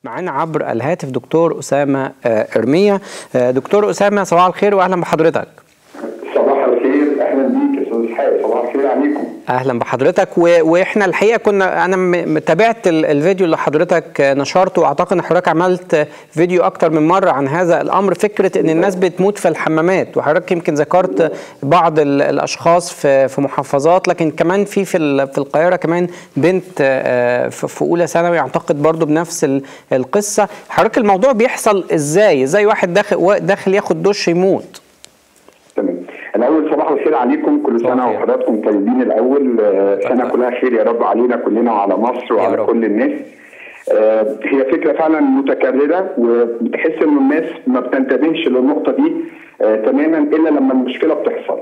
معانا عبر الهاتف دكتور أسامة إرمية دكتور أسامة صباح الخير وأهلا بحضرتك صباح الخير اهلا بيك يا استاذ اسحاق صباح الخير عليكم اهلا بحضرتك و... واحنا الحقيقه كنا انا م... تابعت ال... الفيديو اللي حضرتك نشرته واعتقد ان حضرتك عملت فيديو اكتر من مره عن هذا الامر فكره ان الناس بتموت في الحمامات وحضرتك يمكن ذكرت بعض ال... الاشخاص في في محافظات لكن كمان في في ال... في القاهره كمان بنت في, في اولى ثانوي اعتقد برضو بنفس ال... القصه حضرتك الموضوع بيحصل ازاي ازاي واحد داخل داخل ياخد دش يموت تمام الاول صباح الخير عليكم كل سنه وحضراتكم طيبين الاول سنه كلها خير يا رب علينا كلنا وعلى مصر وعلى كل الناس آه هي فكره فعلا متكرره وبتحس ان الناس ما بتنتبهش للنقطه دي آه تماما الا لما المشكله بتحصل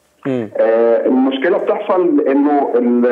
آه المشكله بتحصل انه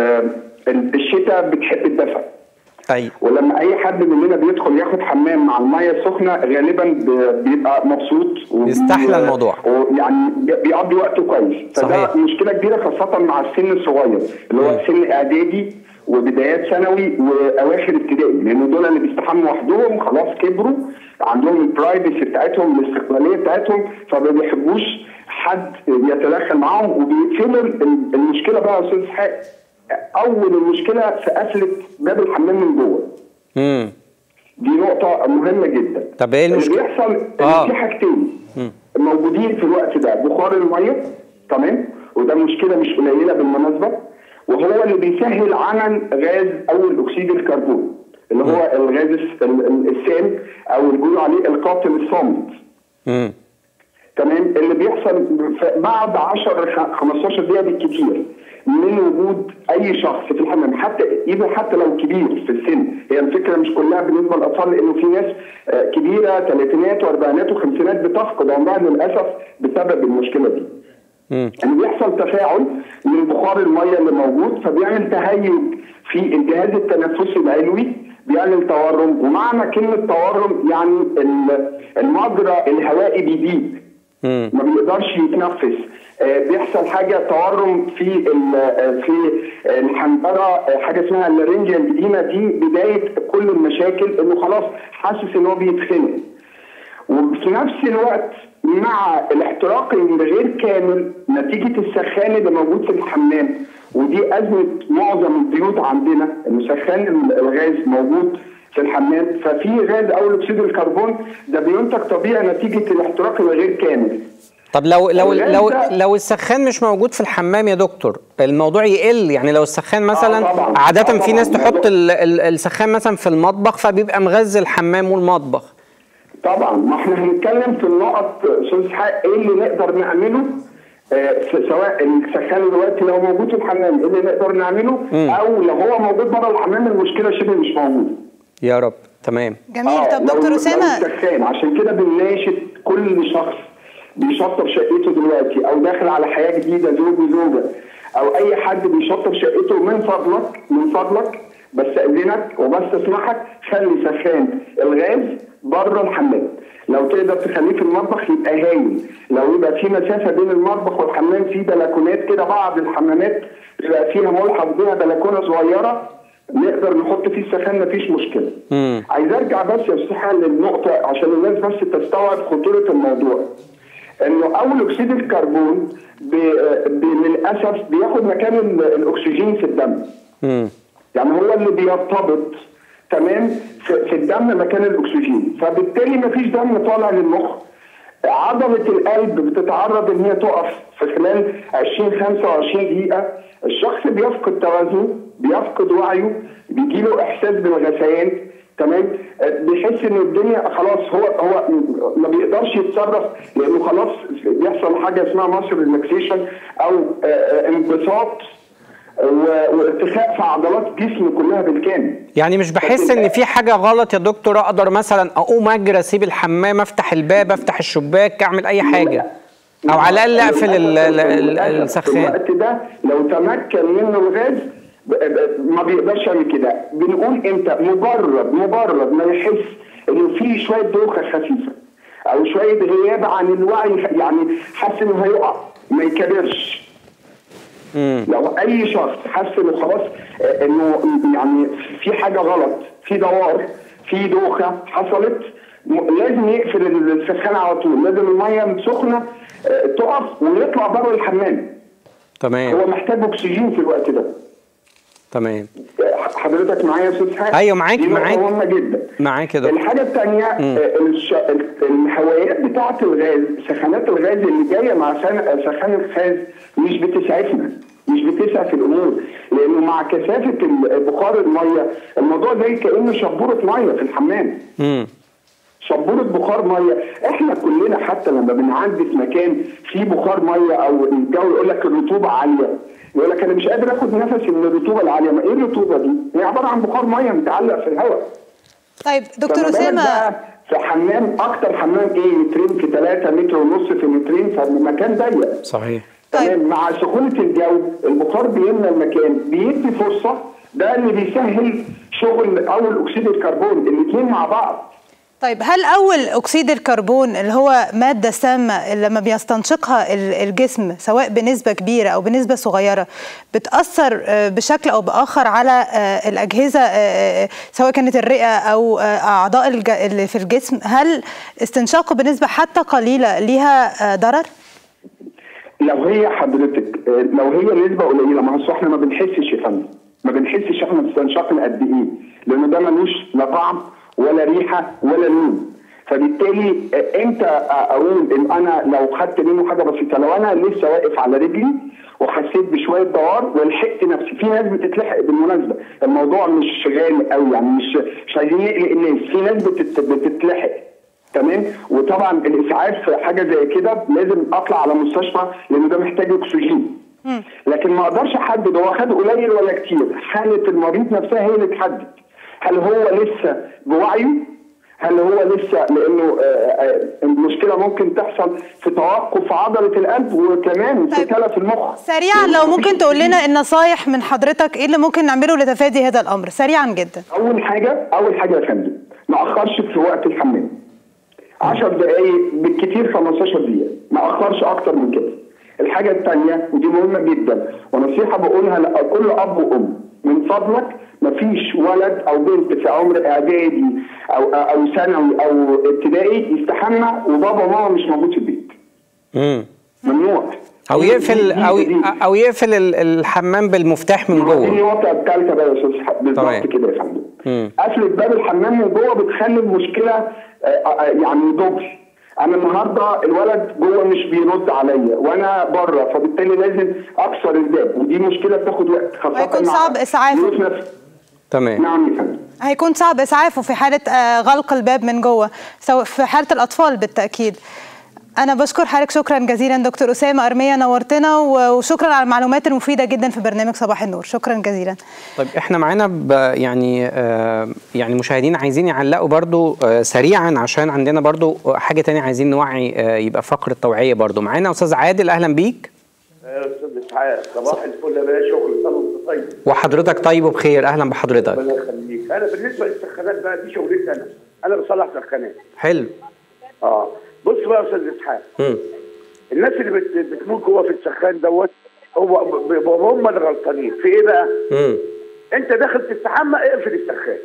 الشتاء بتحب الدفء أيوة. ولما اي حد مننا بيدخل ياخد حمام مع الميه السخنه غالبا بيبقى مبسوط بيستحلى الموضوع ويعني بيقضي وقته كويس فده صحيح. مشكله كبيره خاصه مع السن الصغير اللي هو سن اعدادي وبدايات ثانوي واواخر ابتدائي لان دول اللي بيستحموا وحدهم خلاص كبروا عندهم البرايفسي بتاعتهم الاستقلاليه بتاعتهم فما بيحبوش حد يتدخل معاهم وبيقفلوا المشكله بقى يا استاذ اسحاق اول المشكله في قفله باب الحمام من جوه. امم دي نقطة مهمة جدا. طب ايه المشكلة؟ اللي بيحصل آه. في حاجتين مم. موجودين في الوقت ده بخار المية تمام؟ وده مشكلة مش قليلة بالمناسبة وهو اللي بيسهل عمل غاز أول أكسيد الكربون اللي هو مم. الغاز السام أو اللي بيقولوا عليه القاتل الصامت. امم تمام؟ اللي بيحصل بعد 10 15 دقيقة بالكتير من وجود اي شخص في الحمام حتى اذا حتى لو كبير في السن هي الفكره مش كلها بالنسبه للاطفال لانه في ناس كبيره ثلاثينات واربعينات وخمسينات بتفقد عمرها للاسف بسبب المشكله دي. مم. يعني بيحصل تفاعل من بخار الميه اللي موجود فبيعمل تهيج في الجهاز التنفسي العلوي بيعمل تورم ومعنى كلمه تورم يعني المجرى الهوائي بيضيق ما بيقدرش يتنفس آه بيحصل حاجه تورم في في الحنجره حاجه اسمها اللارنجيا القديمه دي بدايه كل المشاكل انه خلاص حاسس ان هو بيتخنق وفي نفس الوقت مع الاحتراق الغير كامل نتيجه السخان اللي موجود في الحمام ودي ازمه معظم البيوت عندنا انه سخان الغاز موجود في الحمام ففي غاز اول اكسيد الكربون ده بينتج طبيعي نتيجه الاحتراق الغير كامل طب لو لو لو لو السخان مش موجود في الحمام يا دكتور الموضوع يقل يعني لو السخان مثلا آه طبعًا. عاده آه في ناس تحط ال ال السخان مثلا في المطبخ فبيبقى مغذي الحمام والمطبخ طبعا ما احنا هنتكلم في النقط استاذ اسحاق ايه اللي نقدر نعمله آه سواء السخان دلوقتي لو موجود في الحمام ايه اللي نقدر نعمله م. او لو هو موجود بره الحمام المشكله شبه مش موجوده يا رب تمام جميل آه طب دكتور اسامه سخان عشان كده بنناشد كل شخص بيشطب شقته دلوقتي او داخل على حياه جديده زوج وزوجه او اي حد بيشطب شقته من فضلك من فضلك بستاذنك وبستسمحك خلي سخان الغاز بره الحمام لو تقدر تخليه في المطبخ يبقى هايل لو يبقى في مسافه بين المطبخ والحمام في بلكونات كده بعض الحمامات بيبقى فيها ملحق بيها بلكونه صغيره نقدر نحط فيه السخان مفيش مشكله. مم. عايز ارجع بس يا استاذ للنقطه عشان الناس بس تستوعب خطوره الموضوع. انه اول اكسيد الكربون بي بي للاسف بياخد مكان الاكسجين في الدم. مم. يعني هو اللي بيرتبط تمام في, في الدم مكان الاكسجين فبالتالي مفيش دم طالع للمخ عضلة القلب بتتعرض ان هي تقف في خلال 20 25 دقيقة الشخص بيفقد توازنه بيفقد وعيه بيجي له احساس بالغثيان تمام بيحس ان الدنيا خلاص هو هو ما بيقدرش يتصرف لانه خلاص بيحصل حاجه اسمها ماسل ريلاكسيشن او انبساط وارتخاء في عضلات جسمه كلها بالكامل يعني مش بحس ان في حاجه غلط يا دكتور اقدر مثلا اقوم اجري اسيب الحمام افتح الباب افتح الشباك اعمل اي حاجه او على الاقل اقفل السخان الوقت ده لو تمكن منه الغاز ما بيقدرش يعمل كده بنقول امتى مجرد مجرد ما يحس انه في شويه دوخه خفيفه او شويه غياب عن الوعي يعني حاسس انه هيقع ما يكبرش مم. لو اي شخص حس انه خلاص آه، انه يعني في حاجه غلط في دوار في دوخه حصلت م- لازم يقفل السخان على طول لازم الميه السخنه آه، تقف ويطلع بره الحمام هو تمام محتاج اكسجين في الوقت ده تمام حضرتك معايا يا استاذ حاج أيوة، معاك- دي نقطة معاك. مهمه جدا معاك يا دكتور الحاجه الثانيه الش... ال- الهوايات بتاعه الغاز سخانات الغاز اللي جايه مع سن- سخان الغاز مش بتسعفنا مش بتسعف الامور لانه مع كثافه ال- بخار الميه الموضوع زي كانه شبوره ميه في الحمام امم شبورة بخار ميه احنا كلنا حتى لما بنعدي في مكان فيه بخار ميه او الجو يقول لك الرطوبه عاليه يقول لك انا مش قادر اخد نفسي من الرطوبه العاليه ما ايه الرطوبه دي؟ هي عباره عن بخار ميه متعلق في الهواء طيب دكتور فما بالك اسامه بقى في حمام اكتر حمام ايه مترين في 3 متر ونص في مترين فالمكان ضيق صحيح طيب. تمام مع سخونه الجو البخار بيملى المكان بيدي فرصه ده اللي بيسهل شغل اول اكسيد الكربون الاثنين مع بعض طيب هل اول اكسيد الكربون اللي هو ماده سامه اللي لما بيستنشقها ال- الجسم سواء بنسبه كبيره او بنسبه صغيره بتاثر آه، بشكل او باخر على آه، الاجهزه آه، آه، سواء كانت الرئه او آه، اعضاء الج- اللي في الجسم هل استنشاقه بنسبه حتى قليله ليها آه، ضرر؟ لو هي حضرتك آه، لو هي نسبه قليله ما هو احنا ما بنحسش يا فندم ما بنحسش احنا استنشقنا قد ايه لان ده ملوش لا طعم ولا ريحه ولا لون فبالتالي آه، امتى اقول ان انا لو خدت منه حاجه بسيطه لو انا لسه واقف على رجلي وحسيت بشويه دوار ولحقت نفسي في ناس بتتلحق بالمناسبه الموضوع مش غالي قوي يعني مش مش عايزين نقلق الناس في ناس بتت... بتتلحق تمام وطبعا الاسعاف حاجه زي كده لازم اطلع على مستشفى لان ده محتاج اكسجين لكن ما اقدرش احدد هو خد قليل ولا كتير حاله المريض نفسها هي اللي تحدد هل هو لسه بوعيه هل هو لسه لانه آه، آه، المشكله ممكن تحصل في توقف عضله القلب وكمان في طيب. تلف المخ سريعا لو ممكن تقول لنا النصايح من حضرتك ايه اللي ممكن نعمله لتفادي هذا الامر سريعا جدا اول حاجه اول حاجه يا فندم ما اخرش في وقت الحمام 10 دقائق بالكثير 15 دقيقه ما اخرش اكتر من كده الحاجه الثانيه ودي مهمه جدا ونصيحه بقولها لكل اب وام من فضلك ما فيش ولد او بنت في عمر اعدادي او او ثانوي او ابتدائي يستحمى وبابا وماما مش موجود في البيت امم ممنوع او دي- يقفل دي- او دي- او يقفل ال- الحمام بالمفتاح من دي جوه النقطة الثالثة بقى يا استاذ ح- تمام. بالظبط كده يا فندم. مم. قفلة باب الحمام من جوه بتخلي المشكلة آه، آه، يعني دبل. أنا النهارده الولد جوه مش بيرد عليا وأنا بره فبالتالي لازم أكسر الباب ودي مشكلة بتاخد وقت خاصة وهيكون مع صعب إسعافه. ظروف نفس- تمام نعم يا فندم. هيكون صعب اسعافه في حاله آه، غلق الباب من جوه سواء في حاله الاطفال بالتاكيد انا بشكر حضرتك شكرا جزيلا دكتور اسامه ارميه نورتنا و- وشكرا على المعلومات المفيده جدا في برنامج صباح النور شكرا جزيلا طيب احنا معانا ب- يعني آه يعني مشاهدين عايزين يعلقوا برضو آه سريعا عشان عندنا برضو حاجه تانية عايزين نوعي آه يبقى فقره توعيه برضو معانا استاذ عادل اهلا بيك يا استاذ اسعاف صباح الفل يا باشا شغل سنه وانت طيب وحضرتك طيب وبخير اهلا بحضرتك ربنا يخليك انا بالنسبه للسخانات بقى دي شغلتي انا انا بصلح سخانات حلو اه بص بقى يا استاذ اسحاق مم. الناس اللي بت... بتموت جوه في السخان دوت هو ب- ب- هم اللي غلطانين في ايه بقى؟ مم. انت داخل تستحمى اقفل السخان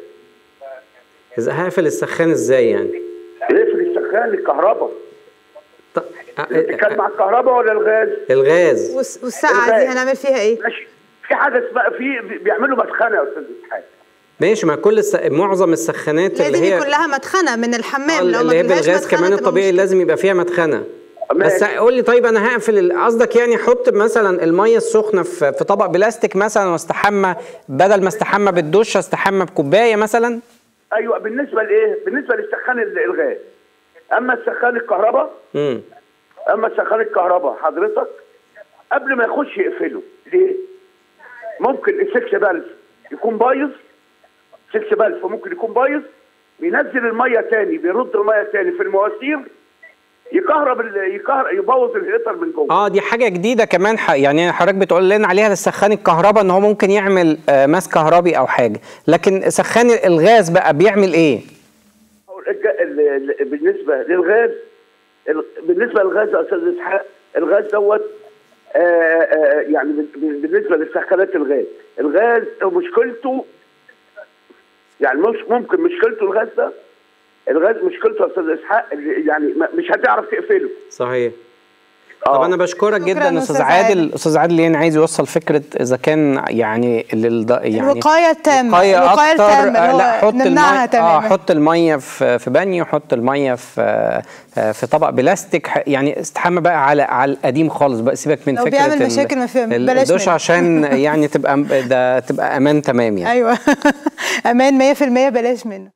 اذا هقفل السخان ازاي يعني اقفل السخان الكهرباء ط- آه، كان آه، مع الكهرباء ولا الغاز؟ الغاز والساعه دي هنعمل فيها ايه ماشي في حاجه اسمها في بيعملوا مدخنه يا استاذ اسحاق ماشي ما كل الس... معظم السخانات اللي لازم هي يكون لها مدخنه من الحمام آه، لو ما اللي هي فيهاش بالغاز مدخنة كمان تبقى الطبيعي مشكلة. لازم يبقى فيها مدخنه بس ماشي. قول لي طيب انا هقفل ال- قصدك يعني احط مثلا الميه السخنه في في طبق بلاستيك مثلا واستحمى بدل ما استحمى بالدش استحمى بكوبايه مثلا ايوه بالنسبه لايه؟ بالنسبه للسخان ال- الغاز اما السخان الكهرباء امم اما سخان الكهرباء حضرتك قبل ما يخش يقفله ليه؟ ممكن السكس بالف يكون بايظ سكس بالف ممكن يكون بايظ بينزل الميه تاني بيرد الميه تاني في المواسير يكهرب ال- يكهر يبوظ الهيتر من جوه اه دي حاجه جديده كمان ح... يعني حضرتك بتقول لنا عليها للسخان الكهرباء ان هو ممكن يعمل آه ماس كهربي او حاجه لكن سخان الغاز بقى بيعمل ايه الج- ال- ال- بالنسبه للغاز ال- بالنسبه للغاز يا استاذ اسحاق الغاز دوت آه، آه، يعني بال- بالنسبه لسخانات الغاز الغاز مشكلته يعني مش ممكن مشكلته الغاز ده الغاز مشكلته يا استاذ اسحاق اللي يعني ما- مش هتعرف تقفله صحيح آه. طب انا بشكرك شكراً جدا أستاذ استاذ عادل عادل. استاذ عادل يعني عايز يوصل فكره اذا كان يعني للض... يعني الوقاية التامة، وقاية الوقاية أكتر، التامة اللي آه، هو لا حط نمنعها المية اه تماماً. حط الميه في في بانيو حط الميه في آه، في طبق بلاستيك ح- يعني استحمى بقى على على القديم خالص بقى سيبك من لو فكره بيعمل ال- مشاكل ما في- ال- بلاش الدش منه. عشان يعني تبقى ده تبقى امان تمام يعني ايوه امان 100% بلاش منه